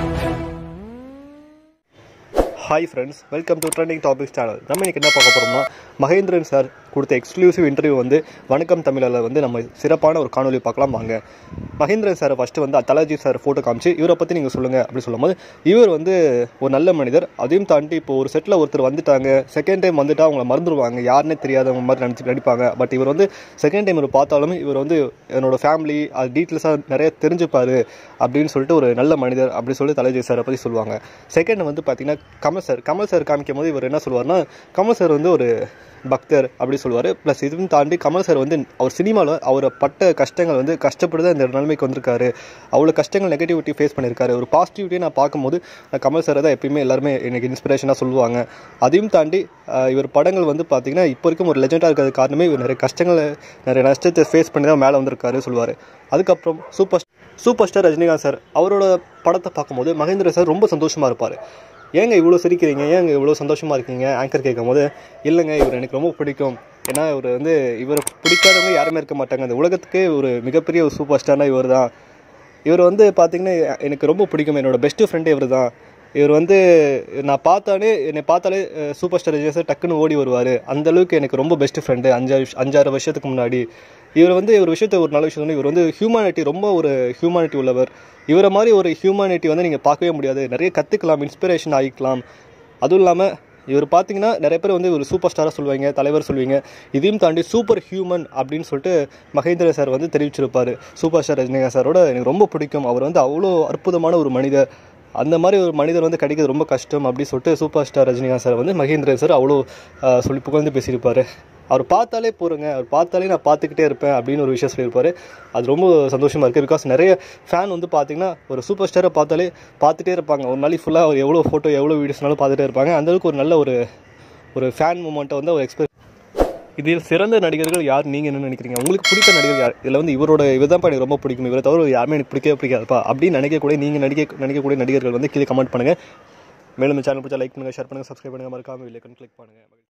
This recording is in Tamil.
hi friends welcome to trending topics channel நம்ம இன்னைக்கு என்ன பார்க்க போகிறோம்னா மகேந்திரன் சார் கொடுத்த எக்ஸ்க்ளூசிவ் இன்டர்வியூ வந்து வணக்கம் தமிழில் வந்து நம்ம சிறப்பான ஒரு காணொலி பார்க்கலாம் வாங்க மகேந்திரன் சார் ஃபஸ்ட்டு வந்து தலாஜி சார் ஃபோட்டோ காமிச்சு இவரை பற்றி நீங்கள் சொல்லுங்கள் அப்படின்னு சொல்லும்போது இவர் வந்து ஒரு நல்ல மனிதர் அதையும் தாண்டி இப்போ ஒரு செட்டில் ஒருத்தர் வந்துட்டாங்க செகண்ட் டைம் வந்துட்டா அவங்கள மறந்துடுவாங்க யாருன்னே தெரியாதவங்க மாதிரி நினச்சி நடிப்பாங்க பட் இவர் வந்து செகண்ட் டைம் இவர் பார்த்தாலும் இவர் வந்து என்னோட ஃபேமிலி அது டீட்டெயில்ஸாக நிறைய தெரிஞ்சுப்பாரு அப்படின்னு சொல்லிட்டு ஒரு நல்ல மனிதர் அப்படி சொல்லி தலாஜி சாரை பற்றி சொல்லுவாங்க செகண்ட் வந்து பார்த்தீங்கன்னா கமல் சார் கமல் சார் காமிக்கும் போது இவர் என்ன சொல்லுவார்னா கமல் சார் வந்து ஒரு பக்தர் அப்படி சொல்லுவார் ப்ளஸ் இதுவும் தாண்டி கமல் சார் வந்து அவர் சினிமாவில் அவரை பட்ட கஷ்டங்கள் வந்து கஷ்டப்பட்டு தான் இந்த நிலைமைக்கு வந்திருக்காரு அவ்வளோ கஷ்டங்கள் நெகட்டிவிட்டி ஃபேஸ் பண்ணியிருக்காரு ஒரு பாசிட்டிவிட்டியை நான் பார்க்கும்போது நான் கமல் சாரை தான் எப்பயுமே எல்லாருமே எனக்கு இன்ஸ்பிரேஷனாக சொல்லுவாங்க அதையும் தாண்டி ஆஹ், இவர் படங்கள் வந்து பார்த்தீங்கன்னா இப்போ வரைக்கும் ஒரு லெஜெண்டாக இருக்கிறது காரணமே இவர் நிறைய கஷ்டங்களை நிறைய நஷ்டத்தை ஃபேஸ் பண்ணி தான் மேலே வந்திருக்காரு சொல்லுவார் அதுக்கப்புறம் super super star Rajinikanth sir அவரோட படத்தை பார்க்கும்போது மகேந்திர சார் ரொம்ப சந்தோஷமாக இருப்பார் ஏங்க இவ்வளோ சிரிக்கிறீங்க ஏங்க இவ்வளோ சந்தோஷமாக இருக்கீங்க ஆங்கர் கேட்கும் போது இல்லைங்க இவர் எனக்கு ரொம்ப பிடிக்கும் ஏன்னா இவர் வந்து இவரை பிடிக்காதவங்க யாருமே இருக்க மாட்டாங்க அந்த உலகத்துக்கே ஒரு மிகப்பெரிய ஒரு சூப்பர் ஸ்டார்னா இவர் தான் இவர் வந்து பார்த்தீங்கன்னா எனக்கு ரொம்ப பிடிக்கும் என்னோட பெஸ்ட் ஃப்ரெண்டே இவர் தான் இவர் வந்து நான் பார்த்தாலே என்னை பார்த்தாலே சூப்பர் ஸ்டார் விஜய் சார் டக்குன்னு ஓடி வருவார் அந்த அளவுக்கு எனக்கு ரொம்ப பெஸ்ட் ஃப்ரெண்டு அஞ்சாறு விஷ- அஞ்சாறு வருஷத்துக்கு முன்னாடி இவர் வந்து ஒரு விஷயத்தை ஒரு நல்ல விஷயம் சொன்னா, இவர் வந்து ஹியூமானிட்டி ரொம்ப ஒரு ஹியூமானிட்டி உள்ளவர் இவரை மாதிரி ஒரு ஹியூமானிட்டி வந்து நீங்கள் பார்க்கவே முடியாது நிறைய கற்றுக்கலாம் இன்ஸ்பிரேஷன் ஆகிக்கலாம் அதுவும் இல்லாமல் இவர் பார்த்தீங்கன்னா நிறைய பேர் வந்து ஒரு சூப்பர் ஸ்டாராக சொல்லுவாங்க தலைவர் சொல்லுவீங்க இதையும் தாண்டி சூப்பர் ஹியூமன் அப்படின்னு சொல்லிட்டு மகேந்திர சார் வந்து தெரிவிச்சிருப்பார் சூப்பர் ஸ்டார் ரஜினிகாந்த் சாரோட எனக்கு ரொம்ப பிடிக்கும் அவர் வந்து அவ்வளோ அற்புதமான ஒரு மனிதர் அந்த மாதிரி ஒரு மனிதர் வந்து கிடைக்கிறது ரொம்ப கஷ்டம் அப்படின்னு சொல்லிட்டு சூப்பர் ஸ்டார் ரஜினிகாந்த் சார் வந்து மகேந்திரன் சார் அவ்வளோ ஆஹ், சொல்லி புகழ்ந்து பேசியிருப்பாரு அவர் பார்த்தாலே போகிறங்க அவர் பார்த்தாலே நான் பார்த்துக்கிட்டே இருப்பேன் அப்படின்னு ஒரு விஷயம் சொல்லியிருப்பாரு அது ரொம்ப சந்தோஷமாக இருக்குது பிகாஸ் நிறைய ஃபேன் வந்து பார்த்தீங்கன்னா ஒரு சூப்பர் ஸ்டாரை பார்த்தாலே பார்த்துட்டே இருப்பாங்க ஒரு நாளைக்கு ஃபுல்லாக அவர் எவ்வளோ ஃபோட்டோ எவ்வளோ வீடியோஸ்னாலும் பார்த்துட்டே இருப்பாங்க அந்த அளவுக்கு ஒரு நல்ல ஒரு ஒரு ஃபேன் மூமெண்ட்டை வந்து அவர் எக்ஸ்பிரஸ் இதில் சிறந்த நடிகர்கள் யார் நீங்கள் என்ன நினைக்கிறீங்க உங்களுக்கு பிடித்த நடிகர் யார் இதில் வந்து இவரோட இவர் தான் எனக்கு ரொம்ப பிடிக்கும் இவரை தவிர யாருமே எனக்கு பிடிக்கவே பிடிக்காதுப்பா அப்படின்னு நினைக்கக்கூடிய நீங்கள் நடிக்க நினைக்கக்கூடிய நடிகர்கள் வந்து கீழே கமெண்ட் பண்ணுங்கள் மேலும் சேனல் பிடிச்சா லைக் பண்ணுங்கள் ஷேர் பண்ணுங்கள் சப்ஸ்கிரைப் பண்ணுங்கள் மறக்காமல் இல்லை கிளிக் பண்ணுங்கள்